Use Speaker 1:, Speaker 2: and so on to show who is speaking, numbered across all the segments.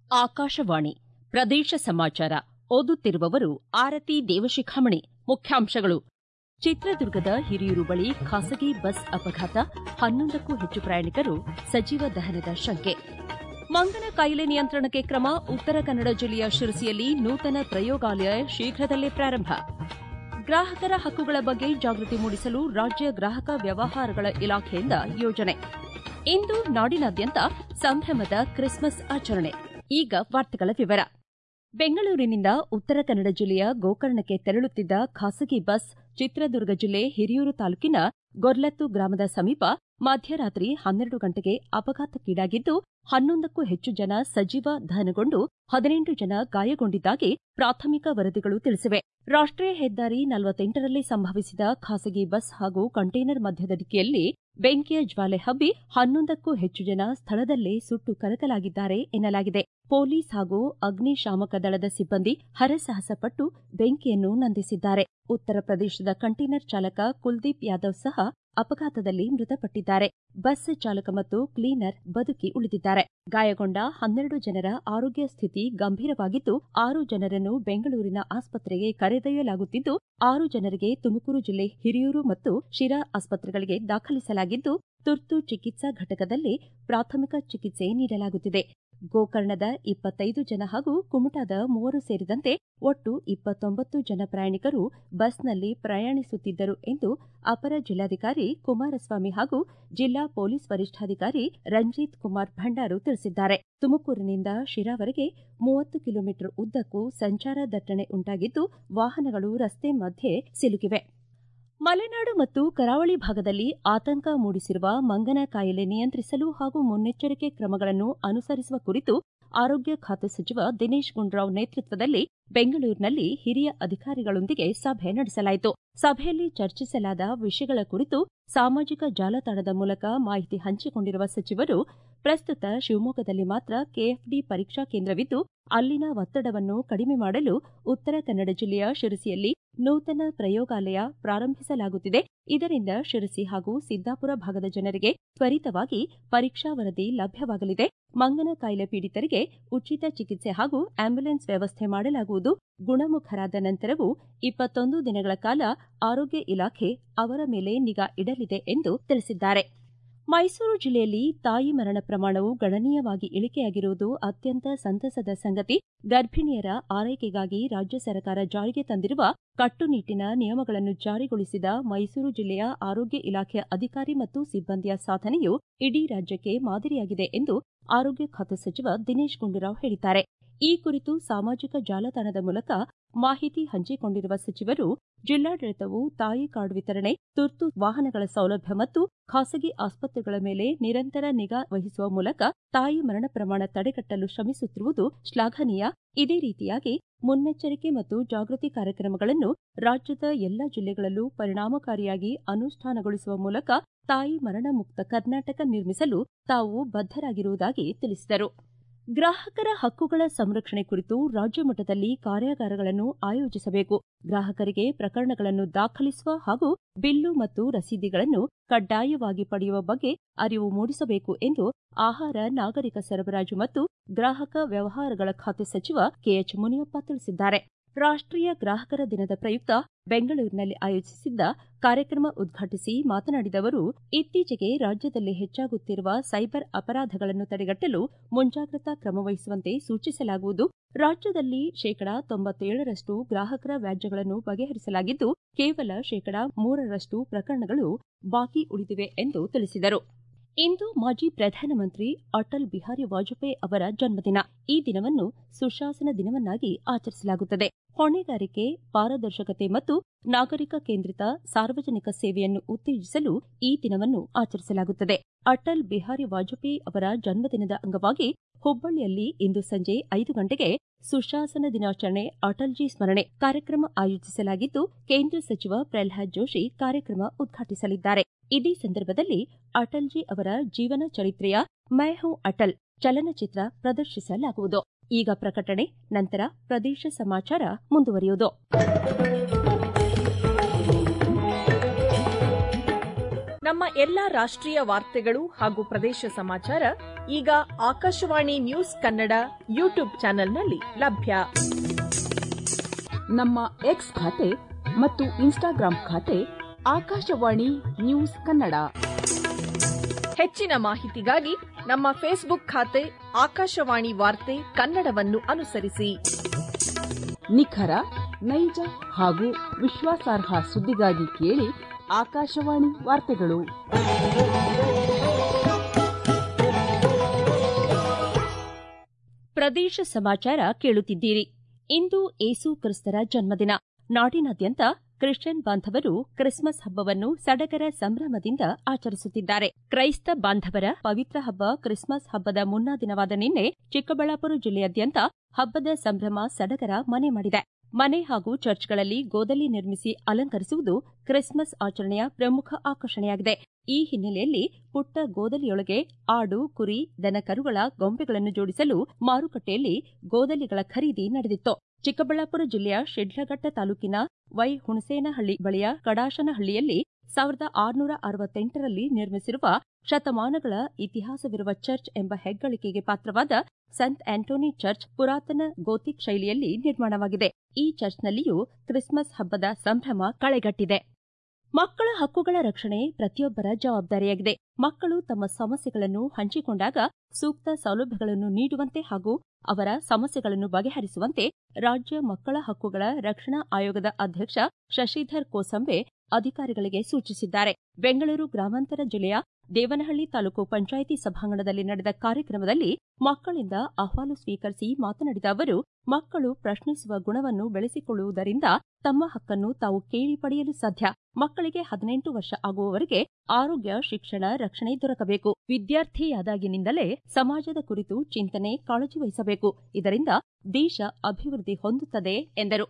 Speaker 1: ಆಕಾಶವಾಣಿ ಪ್ರದೇಶ ಸಮಾಚಾರ ಓದುತ್ತಿರುವವರು ಆರತಿ ದೇವಶಿಖಾಮಣಿ ಮುಖ್ಯಾಂಶಗಳು ಚಿತ್ರದುರ್ಗದ ಹಿರಿಯೂರು ಬಳಿ ಖಾಸಗಿ ಬಸ್ ಅಪಘಾತ ಹನ್ನೊಂದಕ್ಕೂ ಹೆಚ್ಚು ಪ್ರಯಾಣಿಕರು ಸಜೀವ ದಹನದ ಶಂಕೆ ಮಂಗನ ಕಾಯಿಲೆ ನಿಯಂತ್ರಣಕ್ಕೆ ಕ್ರಮ ಉತ್ತರ ಕನ್ನಡ ಜಿಲ್ಲೆಯ ಶಿರಸಿಯಲ್ಲಿ ನೂತನ ಪ್ರಯೋಗಾಲಯ ಶೀಘ್ರದಲ್ಲೇ ಪ್ರಾರಂಭ ಗ್ರಾಹಕರ ಹಕ್ಕುಗಳ ಬಗ್ಗೆ ಜಾಗೃತಿ ಮೂಡಿಸಲು ರಾಜ್ಯ ಗ್ರಾಹಕ ವ್ಯವಹಾರಗಳ ಇಲಾಖೆಯಿಂದ ಯೋಜನೆ ಇಂದು ನಾಡಿನಾದ್ಯಂತ ಸಂಭ್ರಮದ ಕ್ರಿಸ್ಮಸ್ ಆಚರಣೆ ಈಗ ವಾರ್ತೆಗಳ ವಿವರ ಬೆಂಗಳೂರಿನಿಂದ ಉತ್ತರ ಕನ್ನಡ ಜಿಲ್ಲೆಯ ಗೋಕರ್ಣಕ್ಕೆ ತೆರಳುತ್ತಿದ್ದ ಖಾಸಗಿ ಬಸ್ ಚಿತ್ರದುರ್ಗ ಜಿಲ್ಲೆ ಹಿರಿಯೂರು ತಾಲೂಕಿನ ಗೊರ್ಲತ್ತು ಗ್ರಾಮದ ಸಮೀಪ ಮಧ್ಯರಾತ್ರಿ ಹನ್ನೆರಡು ಗಂಟೆಗೆ ಅಪಘಾತಕ್ಕೀಡಾಗಿದ್ದು ಹನ್ನೊಂದಕ್ಕೂ ಹೆಚ್ಚು ಜನ ಸಜೀವ ದಹನಗೊಂಡು ಹದಿನೆಂಟು ಜನ ಗಾಯಗೊಂಡಿದ್ದಾಗಿ ಪ್ರಾಥಮಿಕ ವರದಿಗಳು ತಿಳಿಸಿವೆ ರಾಷ್ಟೀಯ ಹೆದ್ದಾರಿ ನಲವತ್ತೆಂಟರಲ್ಲಿ ಸಂಭವಿಸಿದ ಖಾಸಗಿ ಬಸ್ ಹಾಗೂ ಕಂಟೈನರ್ ಮಧ್ಯದ ಡಿಕ್ಕಿಯಲ್ಲಿ ಬೆಂಕಿಯ ಜ್ವಾಲೆ ಹಬ್ಬಿ ಹನ್ನೊಂದಕ್ಕೂ ಹೆಚ್ಚು ಜನ ಸ್ಥಳದಲ್ಲೇ ಸುಟ್ಟು ಕರಕಲಾಗಿದ್ದಾರೆ ಎನ್ನಲಾಗಿದೆ ಪೊಲೀಸ್ ಹಾಗೂ ಅಗ್ನಿಶಾಮಕ ದಳದ ಸಿಬ್ಬಂದಿ ಹರಸಾಹಸ ಪಟ್ಟು ಬೆಂಕಿಯನ್ನು ನಂದಿಸಿದ್ದಾರೆ ಉತ್ತರ ಪ್ರದೇಶದ ಕಂಟೈನರ್ ಚಾಲಕ ಕುಲ್ದೀಪ್ ಯಾದವ್ ಸಹ ಅಪಘಾತದಲ್ಲಿ ಮೃತಪಟ್ಟಿದ್ದಾರೆ ಬಸ್ ಚಾಲಕ ಮತ್ತು ಕ್ಲೀನರ್ ಬದುಕಿ ಉಳಿದಿದ್ದಾರೆ ಗಾಯಗೊಂಡ ಹನ್ನೆರಡು ಜನರ ಆರೋಗ್ಯ ಸ್ಥಿತಿ ಗಂಭೀರವಾಗಿದ್ದು ಆರು ಜನರನ್ನು ಬೆಂಗಳೂರಿನ ಆಸ್ಪತ್ರೆಗೆ ಕರೆದೊಯ್ಯಲಾಗುತ್ತಿದ್ದು ಆರು ಜನರಿಗೆ ತುಮಕೂರು ಜಿಲ್ಲೆ ಹಿರಿಯೂರು ಮತ್ತು ಶಿರಾ ಆಸ್ಪತ್ರೆಗಳಿಗೆ ದಾಖಲಿಸಲಾಗಿದ್ದು ತುರ್ತು ಚಿಕಿತ್ಸಾ ಘಟಕದಲ್ಲಿ ಪ್ರಾಥಮಿಕ ಚಿಕಿತ್ಸೆ ನೀಡಲಾಗುತ್ತಿದೆ ಗೋಕರ್ಣದ ಇಪ್ಪತ್ತೈದು ಜನ ಹಾಗೂ ಕುಮಟಾದ ಮೂವರು ಸೇರಿದಂತೆ ಒಟ್ಟು ಇಪ್ಪತ್ತೊಂಬತ್ತು ಜನ ಪ್ರಯಾಣಿಕರು ಬಸ್ನಲ್ಲಿ ಪ್ರಯಾಣಿಸುತ್ತಿದ್ದರು ಎಂದು ಅಪರ ಜಿಲ್ಲಾಧಿಕಾರಿ ಕುಮಾರಸ್ವಾಮಿ ಹಾಗೂ ಜಿಲ್ಲಾ ಪೊಲೀಸ್ ವರಿಷ್ಠಾಧಿಕಾರಿ ರಂಜಿತ್ ಕುಮಾರ್ ಭಂಡಾರು ತಿಳಿಸಿದ್ದಾರೆ ತುಮಕೂರಿನಿಂದ ಶಿರಾವರೆಗೆ ಮೂವತ್ತು ಕಿಲೋಮೀಟರ್ ಉದ್ದಕ್ಕೂ ಸಂಚಾರ ದಟ್ಟಣೆ ಉಂಟಾಗಿದ್ದು ವಾಹನಗಳು ರಸ್ತೆ ಮಧ್ಯೆ ಸಿಲುಕಿವೆ ಮಲೆನಾಡು ಮತ್ತು ಕರಾವಳಿ ಭಾಗದಲ್ಲಿ ಆತಂಕ ಮೂಡಿಸಿರುವ ಮಂಗನ ಕಾಯಿಲೆ ನಿಯಂತ್ರಿಸಲು ಹಾಗೂ ಮುನ್ನೆಚ್ಚರಿಕೆ ಕ್ರಮಗಳನ್ನು ಅನುಸರಿಸುವ ಕುರಿತು ಆರೋಗ್ಯ ಖಾತೆ ಸಚಿವ ದಿನೇಶ್ ಗುಂಡೂರಾವ್ ನೇತೃತ್ವದಲ್ಲಿ ಬೆಂಗಳೂರಿನಲ್ಲಿ ಹಿರಿಯ ಅಧಿಕಾರಿಗಳೊಂದಿಗೆ ಸಭೆ ನಡೆಸಲಾಯಿತು ಸಭೆಯಲ್ಲಿ ಚರ್ಚಿಸಲಾದ ವಿಷಯಗಳ ಕುರಿತು ಸಾಮಾಜಿಕ ಜಾಲತಾಣದ ಮೂಲಕ ಮಾಹಿತಿ ಹಂಚಿಕೊಂಡಿರುವ ಸಚಿವರು ಪ್ರಸ್ತುತ ಶಿವಮೊಗ್ಗದಲ್ಲಿ ಮಾತ್ರ ಕೆಎಫ್ಡಿ ಪರೀಕ್ಷಾ ಕೇಂದ್ರವಿದ್ದು ಅಲ್ಲಿನ ಒತ್ತಡವನ್ನು ಕಡಿಮೆ ಮಾಡಲು ಉತ್ತರ ಕನ್ನಡ ಜಿಲ್ಲೆಯ ಶಿರಸಿಯಲ್ಲಿ ನೂತನ ಪ್ರಯೋಗಾಲಯ ಪ್ರಾರಂಭಿಸಲಾಗುತ್ತಿದೆ ಇದರಿಂದ ಶಿರಸಿ ಹಾಗೂ ಸಿದ್ದಾಪುರ ಭಾಗದ ಜನರಿಗೆ ತ್ವರಿತವಾಗಿ ಪರೀಕ್ಷಾ ವರದಿ ಲಭ್ಯವಾಗಲಿದೆ ಮಂಗನ ಕಾಯಿಲೆ ಪೀಡಿತರಿಗೆ ಉಚಿತ ಚಿಕಿತ್ಸೆ ಹಾಗೂ ಆಂಬ್ಯುಲೆನ್ಸ್ ವ್ಯವಸ್ಥೆ ಮಾಡಲಾಗುವುದು ಗುಣಮುಖರಾದ ನಂತರವೂ ಇಪ್ಪತ್ತೊಂದು ದಿನಗಳ ಕಾಲ ಆರೋಗ್ಯ ಇಲಾಖೆ ಅವರ ಮೇಲೆ ನಿಗಾ ಇಡಲಿದೆ ಎಂದು ತಿಳಿಸಿದ್ದಾರೆ ಮೈಸೂರು ಜಿಲ್ಲೆಯಲ್ಲಿ ತಾಯಿ ಮರಣ ಪ್ರಮಾಣವು ಗಣನೀಯವಾಗಿ ಇಳಿಕೆಯಾಗಿರುವುದು ಅತ್ಯಂತ ಸಂತಸದ ಸಂಗತಿ ಗರ್ಭಿಣಿಯರ ಆರೈಕೆಗಾಗಿ ರಾಜ್ಯ ಸರ್ಕಾರ ಜಾರಿಗೆ ತಂದಿರುವ ಕಟ್ಟುನಿಟ್ಟಿನ ನಿಯಮಗಳನ್ನು ಜಾರಿಗೊಳಿಸಿದ ಮೈಸೂರು ಜಿಲ್ಲೆಯ ಆರೋಗ್ಯ ಇಲಾಖೆಯ ಅಧಿಕಾರಿ ಮತ್ತು ಸಿಬ್ಬಂದಿಯ ಸಾಧನೆಯು ಇಡೀ ರಾಜ್ಯಕ್ಕೆ ಮಾದರಿಯಾಗಿದೆ ಎಂದು ಆರೋಗ್ಯ ಖಾತೆ ಸಚಿವ ದಿನೇಶ್ ಗುಂಡೂರಾವ್ ಹೇಳಿದ್ದಾರೆ ಈ ಕುರಿತು ಸಾಮಾಜಿಕ ಜಾಲತಾಣದ ಮೂಲಕ ಮಾಹಿತಿ ಹಂಚಿಕೊಂಡಿರುವ ಸಚಿವರು ಜಿಲ್ಲಾಡಳಿತವು ತಾಯಿ ಕಾರ್ಡ್ ವಿತರಣೆ ತುರ್ತು ವಾಹನಗಳ ಸೌಲಭ್ಯ ಮತ್ತು ಖಾಸಗಿ ಆಸ್ಪತ್ರೆಗಳ ಮೇಲೆ ನಿರಂತರ ನಿಗಾ ವಹಿಸುವ ಮೂಲಕ ತಾಯಿ ಮರಣ ಪ್ರಮಾಣ ತಡೆಗಟ್ಟಲು ಶ್ರಮಿಸುತ್ತಿರುವುದು ಶ್ಲಾಘನೀಯ ಇದೇ ರೀತಿಯಾಗಿ ಮುನ್ನೆಚ್ಚರಿಕೆ ಮತ್ತು ಜಾಗೃತಿ ಕಾರ್ಯಕ್ರಮಗಳನ್ನು ರಾಜ್ಯದ ಎಲ್ಲ ಜಿಲ್ಲೆಗಳಲ್ಲೂ ಪರಿಣಾಮಕಾರಿಯಾಗಿ ಅನುಷ್ಠಾನಗೊಳಿಸುವ ಮೂಲಕ ತಾಯಿ ಮರಣ ಮುಕ್ತ ಕರ್ನಾಟಕ ನಿರ್ಮಿಸಲು ತಾವು ಬದ್ದರಾಗಿರುವುದಾಗಿ ತಿಳಿಸಿದರು ಗ್ರಾಹಕರ ಹಕ್ಕುಗಳ ಸಂರಕ್ಷಣೆ ಕುರಿತು ರಾಜ್ಯ ಮಟ್ಟದಲ್ಲಿ ಕಾರ್ಯಾಗಾರಗಳನ್ನು ಆಯೋಜಿಸಬೇಕು ಗ್ರಾಹಕರಿಗೆ ಪ್ರಕರಣಗಳನ್ನು ದಾಖಲಿಸುವ ಹಾಗೂ ಬಿಲ್ಲು ಮತ್ತು ರಸೀದಿಗಳನ್ನು ಕಡ್ಡಾಯವಾಗಿ ಪಡೆಯುವ ಬಗ್ಗೆ ಅರಿವು ಮೂಡಿಸಬೇಕು ಎಂದು ಆಹಾರ ನಾಗರಿಕ ಸರಬರಾಜು ಮತ್ತು ಗ್ರಾಹಕ ವ್ಯವಹಾರಗಳ ಖಾತೆ ಸಚಿವ ಕೆಎಚ್ ಮುನಿಯಪ್ಪ ತಿಳಿಸಿದ್ದಾರೆ ರಾಷ್ಟೀಯ ಗ್ರಾಹಕರ ದಿನದ ಪ್ರಯುಕ್ತ ಬೆಂಗಳೂರಿನಲ್ಲಿ ಆಯೋಜಿಸಿದ್ದ ಕಾರ್ಯಕ್ರಮ ಉದ್ಘಾಟಿಸಿ ಮಾತನಾಡಿದ ಅವರು ಇತ್ತೀಚೆಗೆ ರಾಜ್ಯದಲ್ಲಿ ಹೆಚ್ಚಾಗುತ್ತಿರುವ ಸೈಬರ್ ಅಪರಾಧಗಳನ್ನು ತಡೆಗಟ್ಟಲು ಮುಂಜಾಗ್ರತಾ ಕ್ರಮ ವಹಿಸುವಂತೆ ಸೂಚಿಸಲಾಗುವುದು ರಾಜ್ಯದಲ್ಲಿ ಶೇಕಡಾ ತೊಂಬತ್ತೇಳರಷ್ಟು ಗ್ರಾಹಕರ ವ್ಯಾಜ್ಯಗಳನ್ನು ಬಗೆಹರಿಸಲಾಗಿದ್ದು ಕೇವಲ ಶೇಕಡಾ ಮೂರರಷ್ಟು ಪ್ರಕರಣಗಳು ಬಾಕಿ ಉಳಿದಿವೆ ಎಂದು ತಿಳಿಸಿದರು ಇಂದು ಮಾಜಿ ಪ್ರಧಾನಮಂತ್ರಿ ಅಟಲ್ ಬಿಹಾರಿ ವಾಜಪೇಯಿ ಅವರ ಜನ್ಮದಿನ ಈ ದಿನವನ್ನು ಸುಶಾಸನ ದಿನವನ್ನಾಗಿ ಆಚರಿಸಲಾಗುತ್ತದೆ ಹೊಣೆಗಾರಿಕೆ ಪಾರದರ್ಶಕತೆ ಮತ್ತು ನಾಗರಿಕ ಕೇಂದ್ರಿತ ಸಾರ್ವಜನಿಕ ಸೇವೆಯನ್ನು ಉತ್ತೇಜಿಸಲು ಈ ದಿನವನ್ನು ಆಚರಿಸಲಾಗುತ್ತದೆ ಅಟಲ್ ಬಿಹಾರಿ ವಾಜಪೇಯಿ ಅವರ ಜನ್ಮದಿನದ ಅಂಗವಾಗಿ ಹುಬ್ಬಳ್ಳಿಯಲ್ಲಿ ಇಂದು ಸಂಜೆ ಐದು ಗಂಟೆಗೆ ಸುಶಾಸನ ದಿನಾಚರಣೆ ಅಟಲ್ಜಿ ಸ್ಮರಣೆ ಕಾರ್ಯಕ್ರಮ ಆಯೋಜಿಸಲಾಗಿದ್ದು ಕೇಂದ್ರ ಸಚಿವ ಪ್ರಲ್ಹಾದ್ ಜೋಶಿ ಕಾರ್ಯಕ್ರಮ ಉದ್ಘಾಟಿಸಲಿದ್ದಾರೆ ಇದೇ ಸಂದರ್ಭದಲ್ಲಿ ಅಟಲ್ಜಿ ಅವರ ಜೀವನ ಚರಿತ್ರೆಯ ಮೈ ಹೂ ಅಟಲ್ ಚಲನಚಿತ್ರ ಪ್ರದರ್ಶಿಸಲಾಗುವುದು ಈಗ ಪ್ರಕಟಣೆ ನಂತರ ಪ್ರದೇಶ ಸಮಾಚಾರ ಮುಂದುವರಿಯುವುದು
Speaker 2: ನಮ್ಮ ಎಲ್ಲಾ ರಾಷ್ಟ್ರೀಯ ವಾರ್ತೆಗಳು ಹಾಗೂ ಪ್ರದೇಶ ಸಮಾಚಾರ ಈಗ ಆಕಾಶವಾಣಿ ನ್ಯೂಸ್ ಕನ್ನಡ ಯೂಟ್ಯೂಬ್ ಚಾನೆಲ್ನಲ್ಲಿ ಲಭ್ಯ
Speaker 3: ನಮ್ಮ ಎಕ್ಸ್ ಖಾತೆ ಮತ್ತು ಇನ್ಸ್ಟಾಗ್ರಾಂ ಖಾತೆ ಆಕಾಶವಾಣಿ ನ್ಯೂಸ್ ಕನ್ನಡ
Speaker 2: ಹೆಚ್ಚಿನ ಮಾಹಿತಿಗಾಗಿ ನಮ್ಮ ಫೇಸ್ಬುಕ್ ಖಾತೆ ಆಕಾಶವಾಣಿ ವಾರ್ತೆ ಕನ್ನಡವನ್ನು ಅನುಸರಿಸಿ
Speaker 3: ನಿಖರ ನೈಜ ಹಾಗೂ ವಿಶ್ವಾಸಾರ್ಹ ಸುದ್ದಿಗಾಗಿ ಕೇಳಿ ಆಕಾಶವಾಣಿ ವಾರ್ತೆಗಳು
Speaker 1: ಪ್ರದೇಶ ಸಮಾಚಾರ ಕೇಳುತ್ತಿದ್ದೀರಿ ಇಂದು ಏಸು ಕ್ರಿಸ್ತರ ಜನ್ಮದಿನ ನಾಡಿನಾದ್ಯಂತ ಕ್ರಿಶ್ಚಿಯನ್ ಬಾಂಧವರು ಕ್ರಿಸ್ಮಸ್ ಹಬ್ಬವನ್ನು ಸಡಗರ ಸಂಭ್ರಮದಿಂದ ಆಚರಿಸುತ್ತಿದ್ದಾರೆ ಕ್ರೈಸ್ತ ಬಾಂಧವರ ಪವಿತ್ರ ಹಬ್ಬ ಕ್ರಿಸ್ಮಸ್ ಹಬ್ಬದ ಮುನ್ನಾ ದಿನವಾದ ನಿನ್ನೆ ಚಿಕ್ಕಬಳ್ಳಾಪುರ ಜಿಲ್ಲೆಯಾದ್ಯಂತ ಹಬ್ಬದ ಸಂಭ್ರಮ ಸಡಗರ ಮನೆ ಮಾಡಿದೆ ಮನೆ ಹಾಗೂ ಚರ್ಚ್ಗಳಲ್ಲಿ ಗೋದಲಿ ನಿರ್ಮಿಸಿ ಅಲಂಕರಿಸುವುದು ಕ್ರಿಸ್ಮಸ್ ಆಚರಣೆಯ ಪ್ರಮುಖ ಆಕರ್ಷಣೆಯಾಗಿದೆ ಈ ಹಿನ್ನೆಲೆಯಲ್ಲಿ ಪುಟ್ಟ ಗೋದಲಿಯೊಳಗೆ ಆಡು ಕುರಿ ದನಕರುಗಳ ಗೊಂಬೆಗಳನ್ನು ಜೋಡಿಸಲು ಮಾರುಕಟ್ಟೆಯಲ್ಲಿ ಗೋದಲಿಗಳ ಖರೀದಿ ನಡೆದಿತ್ತು ಚಿಕ್ಕಬಳ್ಳಾಪುರ ಜಿಲ್ಲೆಯ ಶಿಡ್ಲಘಟ್ಟ ತಾಲೂಕಿನ ವೈ ಹುಣಸೇನಹಳ್ಳಿ ಬಳಿಯ ಕಡಾಶನಹಳ್ಳಿಯಲ್ಲಿ ಸಾವಿರದ ಆರುನೂರ ಅರವತ್ತೆಂಟರಲ್ಲಿ ನಿರ್ಮಿಸಿರುವ ಶತಮಾನಗಳ ಇತಿಹಾಸವಿರುವ ಚರ್ಚ್ ಎಂಬ ಹೆಗ್ಗಳಿಕೆಗೆ ಪಾತ್ರವಾದ ಸಂತ್ ಆಂಟೋನಿ ಚರ್ಚ್ ಪುರಾತನ ಗೋತಿಕ್ ಶೈಲಿಯಲ್ಲಿ ನಿರ್ಮಾಣವಾಗಿದೆ ಈ ಚರ್ಚ್ನಲ್ಲಿಯೂ ಕ್ರಿಸ್ಮಸ್ ಹಬ್ಬದ ಸಂಭ್ರಮ ಕಳೆಗಟ್ಟಿದೆ ಮಕ್ಕಳ ಹಕ್ಕುಗಳ ರಕ್ಷಣೆ ಪ್ರತಿಯೊಬ್ಬರ ಜವಾಬ್ದಾರಿಯಾಗಿದೆ ಮಕ್ಕಳು ತಮ್ಮ ಸಮಸ್ಯೆಗಳನ್ನು ಹಂಚಿಕೊಂಡಾಗ ಸೂಕ್ತ ಸೌಲಭ್ಯಗಳನ್ನು ನೀಡುವಂತೆ ಹಾಗೂ ಅವರ ಸಮಸ್ಯೆಗಳನ್ನು ಬಗೆಹರಿಸುವಂತೆ ರಾಜ್ಯ ಮಕ್ಕಳ ಹಕ್ಕುಗಳ ರಕ್ಷಣಾ ಆಯೋಗದ ಅಧ್ಯಕ್ಷ ಶಶಿಧರ್ ಕೋಸಂಬೆ ಅಧಿಕಾರಿಗಳಿಗೆ ಸೂಚಿಸಿದ್ದಾರೆ ಬೆಂಗಳೂರು ಗ್ರಾಮಾಂತರ ಜಿಲ್ಲೆಯ ದೇವನಹಳ್ಳಿ ತಾಲೂಕು ಪಂಚಾಯಿತಿ ಸಭಾಂಗಣದಲ್ಲಿ ನಡೆದ ಕಾರ್ಯಕ್ರಮದಲ್ಲಿ ಮಕ್ಕಳಿಂದ ಅಹವಾಲು ಸ್ವೀಕರಿಸಿ ಮಾತನಾಡಿದ ಅವರು ಮಕ್ಕಳು ಪ್ರಶ್ನಿಸುವ ಗುಣವನ್ನು ಬೆಳೆಸಿಕೊಳ್ಳುವುದರಿಂದ ತಮ್ಮ ಹಕ್ಕನ್ನು ತಾವು ಕೇಳಿ ಪಡೆಯಲು ಸಾಧ್ಯ ಮಕ್ಕಳಿಗೆ ಹದಿನೆಂಟು ವರ್ಷ ಆಗುವವರೆಗೆ ಆರೋಗ್ಯ ಶಿಕ್ಷಣ ರಕ್ಷಣೆ ದೊರಕಬೇಕು ವಿದ್ಯಾರ್ಥಿಯಾದಾಗಿನಿಂದಲೇ ಸಮಾಜದ ಕುರಿತು ಚಿಂತನೆ ಕಾಳಜಿ ವಹಿಸಬೇಕು ಇದರಿಂದ ದೇಶ ಅಭಿವೃದ್ಧಿ ಹೊಂದುತ್ತದೆ ಎಂದರು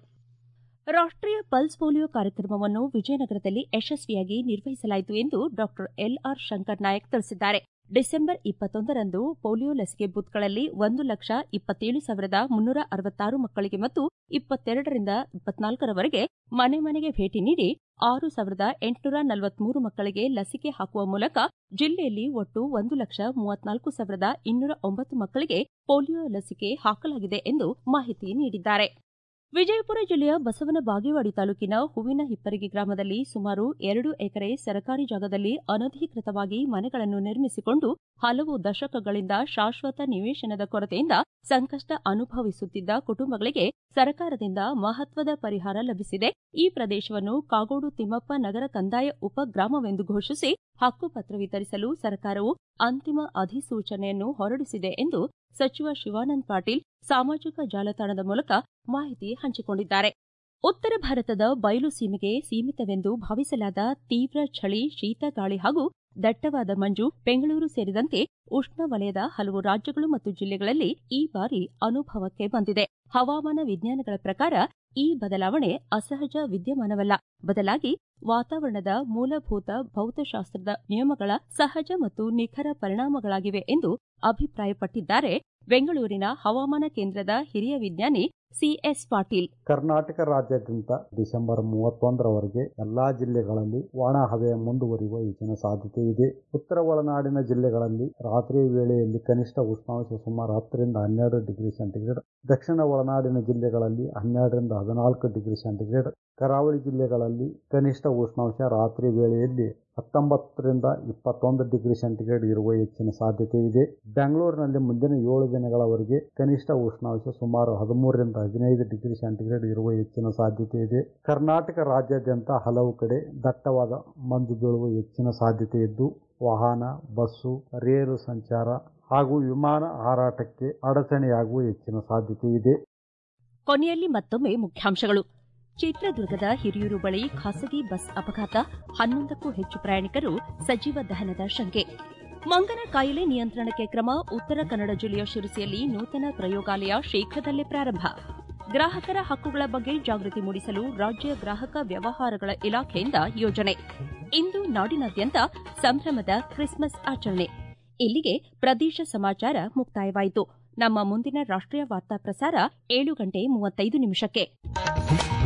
Speaker 1: ರಾಷ್ಟೀಯ ಪಲ್ಸ್ ಪೋಲಿಯೋ ಕಾರ್ಯಕ್ರಮವನ್ನು ವಿಜಯನಗರದಲ್ಲಿ ಯಶಸ್ವಿಯಾಗಿ ನಿರ್ವಹಿಸಲಾಯಿತು ಎಂದು ಡಾ ಎಲ್ಆರ್ ಶಂಕರ್ ನಾಯಕ್ ತಿಳಿಸಿದ್ದಾರೆ ಡಿಸೆಂಬರ್ ಇಪ್ಪತ್ತೊಂದರಂದು ಪೋಲಿಯೋ ಲಸಿಕೆ ಬೂತ್ಗಳಲ್ಲಿ ಒಂದು ಲಕ್ಷ ಇಪ್ಪತ್ತೇಳು ಸಾವಿರದ ಮುನ್ನೂರ ಅರವತ್ತಾರು ಮಕ್ಕಳಿಗೆ ಮತ್ತು ಇಪ್ಪತ್ತೆರಡರಿಂದ ಇಪ್ಪತ್ನಾಲ್ಕರವರೆಗೆ ಮನೆ ಮನೆಗೆ ಭೇಟಿ ನೀಡಿ ಆರು ಸಾವಿರದ ಎಂಟುನೂರ ನಲವತ್ಮೂರು ಮಕ್ಕಳಿಗೆ ಲಸಿಕೆ ಹಾಕುವ ಮೂಲಕ ಜಿಲ್ಲೆಯಲ್ಲಿ ಒಟ್ಟು ಒಂದು ಲಕ್ಷ ಮೂವತ್ನಾಲ್ಕು ಸಾವಿರದ ಇನ್ನೂರ ಒಂಬತ್ತು ಮಕ್ಕಳಿಗೆ ಪೋಲಿಯೋ ಲಸಿಕೆ ಹಾಕಲಾಗಿದೆ ಎಂದು ಮಾಹಿತಿ ನೀಡಿದ್ದಾರೆ ವಿಜಯಪುರ ಜಿಲ್ಲೆಯ ಬಸವನ ಬಾಗೇವಾಡಿ ತಾಲೂಕಿನ ಹೂವಿನ ಹಿಪ್ಪರಗಿ ಗ್ರಾಮದಲ್ಲಿ ಸುಮಾರು ಎರಡು ಎಕರೆ ಸರ್ಕಾರಿ ಜಾಗದಲ್ಲಿ ಅನಧಿಕೃತವಾಗಿ ಮನೆಗಳನ್ನು ನಿರ್ಮಿಸಿಕೊಂಡು ಹಲವು ದಶಕಗಳಿಂದ ಶಾಶ್ವತ ನಿವೇಶನದ ಕೊರತೆಯಿಂದ ಸಂಕಷ್ಟ ಅನುಭವಿಸುತ್ತಿದ್ದ ಕುಟುಂಬಗಳಿಗೆ ಸರ್ಕಾರದಿಂದ ಮಹತ್ವದ ಪರಿಹಾರ ಲಭಿಸಿದೆ ಈ ಪ್ರದೇಶವನ್ನು ಕಾಗೋಡು ತಿಮ್ಮಪ್ಪ ನಗರ ಕಂದಾಯ ಉಪಗ್ರಾಮವೆಂದು ಘೋಷಿಸಿ ಹಕ್ಕುಪತ್ರ ವಿತರಿಸಲು ಸರ್ಕಾರವು ಅಂತಿಮ ಅಧಿಸೂಚನೆಯನ್ನು ಹೊರಡಿಸಿದೆ ಎಂದು ಸಚಿವ ಶಿವಾನಂದ ಪಾಟೀಲ್ ಸಾಮಾಜಿಕ ಜಾಲತಾಣದ ಮೂಲಕ ಮಾಹಿತಿ ಹಂಚಿಕೊಂಡಿದ್ದಾರೆ ಉತ್ತರ ಭಾರತದ ಬಯಲು ಸೀಮೆಗೆ ಸೀಮಿತವೆಂದು ಭಾವಿಸಲಾದ ತೀವ್ರ ಚಳಿ ಶೀತ ಗಾಳಿ ಹಾಗೂ ದಟ್ಟವಾದ ಮಂಜು ಬೆಂಗಳೂರು ಸೇರಿದಂತೆ ಉಷ್ಣವಲಯದ ಹಲವು ರಾಜ್ಯಗಳು ಮತ್ತು ಜಿಲ್ಲೆಗಳಲ್ಲಿ ಈ ಬಾರಿ ಅನುಭವಕ್ಕೆ ಬಂದಿದೆ ಹವಾಮಾನ ವಿಜ್ಞಾನಗಳ ಪ್ರಕಾರ ಈ ಬದಲಾವಣೆ ಅಸಹಜ ವಿದ್ಯಮಾನವಲ್ಲ ಬದಲಾಗಿ ವಾತಾವರಣದ ಮೂಲಭೂತ ಭೌತಶಾಸ್ತ್ರದ ನಿಯಮಗಳ ಸಹಜ ಮತ್ತು ನಿಖರ ಪರಿಣಾಮಗಳಾಗಿವೆ ಎಂದು ಅಭಿಪ್ರಾಯಪಟ್ಟಿದ್ದಾರೆ ಬೆಂಗಳೂರಿನ ಹವಾಮಾನ ಕೇಂದ್ರದ ಹಿರಿಯ ವಿಜ್ಞಾನಿ ಸಿಎಸ್ ಪಾಟೀಲ್
Speaker 4: ಕರ್ನಾಟಕ ರಾಜ್ಯಾದ್ಯಂತ ಡಿಸೆಂಬರ್ ಮೂವತ್ತೊಂದರವರೆಗೆ ಎಲ್ಲಾ ಜಿಲ್ಲೆಗಳಲ್ಲಿ ಒಣ ಹವೆ ಮುಂದುವರಿಯುವ ಹೆಚ್ಚಿನ ಸಾಧ್ಯತೆ ಇದೆ ಉತ್ತರ ಒಳನಾಡಿನ ಜಿಲ್ಲೆಗಳಲ್ಲಿ ರಾತ್ರಿ ವೇಳೆಯಲ್ಲಿ ಕನಿಷ್ಠ ಉಷ್ಣಾಂಶ ಸುಮಾರು ಹತ್ತರಿಂದ ಹನ್ನೆರಡು ಡಿಗ್ರಿ ಸೆಂಟಿಗ್ರೇಡ್ ದಕ್ಷಿಣ ಒಳನಾಡಿನ ಜಿಲ್ಲೆಗಳಲ್ಲಿ ಹನ್ನೆರಡರಿಂದ ಹದಿನಾಲ್ಕು ಡಿಗ್ರಿ ಸೆಂಟಿಗ್ರೇಡ್ ಕರಾವಳಿ ಜಿಲ್ಲೆಗಳಲ್ಲಿ ಕನಿಷ್ಠ ಉಷ್ಣಾಂಶ ರಾತ್ರಿ ವೇಳೆಯಲ್ಲಿ ಹತ್ತೊಂಬತ್ತರಿಂದ ಇಪ್ಪತ್ತೊಂದು ಡಿಗ್ರಿ ಸೆಂಟಿಗ್ರೇಡ್ ಇರುವ ಹೆಚ್ಚಿನ ಸಾಧ್ಯತೆ ಇದೆ ಬೆಂಗಳೂರಿನಲ್ಲಿ ಮುಂದಿನ ಏಳು ದಿನಗಳವರೆಗೆ ಕನಿಷ್ಠ ಉಷ್ಣಾಂಶ ಸುಮಾರು ಹದಿಮೂರರಿಂದ ಹದಿನೈದು ಡಿಗ್ರಿ ಸೆಂಟಿಗ್ರೇಡ್ ಇರುವ ಹೆಚ್ಚಿನ ಸಾಧ್ಯತೆ ಇದೆ ಕರ್ನಾಟಕ ರಾಜ್ಯಾದ್ಯಂತ ಹಲವು ಕಡೆ ದಟ್ಟವಾದ ಮಂಜು ಬೀಳುವ ಹೆಚ್ಚಿನ ಸಾಧ್ಯತೆ ಇದ್ದು ವಾಹನ ಬಸ್ಸು ರೇಲು ಸಂಚಾರ ಹಾಗೂ ವಿಮಾನ ಹಾರಾಟಕ್ಕೆ ಅಡಚಣೆಯಾಗುವ ಹೆಚ್ಚಿನ ಸಾಧ್ಯತೆ ಇದೆ
Speaker 1: ಕೊನೆಯಲ್ಲಿ ಮತ್ತೊಮ್ಮೆ ಮುಖ್ಯಾಂಶಗಳು ಚಿತ್ರದುರ್ಗದ ಹಿರಿಯೂರು ಬಳಿ ಖಾಸಗಿ ಬಸ್ ಅಪಘಾತ ಹನ್ನೊಂದಕ್ಕೂ ಹೆಚ್ಚು ಪ್ರಯಾಣಿಕರು ಸಜೀವ ದಹನದ ಶಂಕೆ ಮಂಗನ ಕಾಯಿಲೆ ನಿಯಂತ್ರಣಕ್ಕೆ ಕ್ರಮ ಉತ್ತರ ಕನ್ನಡ ಜಿಲ್ಲೆಯ ಶಿರಸಿಯಲ್ಲಿ ನೂತನ ಪ್ರಯೋಗಾಲಯ ಶೀಘ್ರದಲ್ಲೇ ಪ್ರಾರಂಭ ಗ್ರಾಹಕರ ಹಕ್ಕುಗಳ ಬಗ್ಗೆ ಜಾಗೃತಿ ಮೂಡಿಸಲು ರಾಜ್ಯ ಗ್ರಾಹಕ ವ್ಯವಹಾರಗಳ ಇಲಾಖೆಯಿಂದ ಯೋಜನೆ ಇಂದು ನಾಡಿನಾದ್ಯಂತ ಸಂಭ್ರಮದ ಕ್ರಿಸ್ಮಸ್ ಆಚರಣೆ ಇಲ್ಲಿಗೆ ಪ್ರದೇಶ ಸಮಾಚಾರ ಮುಕ್ತಾಯವಾಯಿತು ನಮ್ಮ ಮುಂದಿನ ರಾಷ್ಟ್ರೀಯ ವಾರ್ತಾ ಪ್ರಸಾರ ಏಳು ಗಂಟೆ ಮೂವತ್ತೈದು ನಿಮಿಷಕ್ಕೆ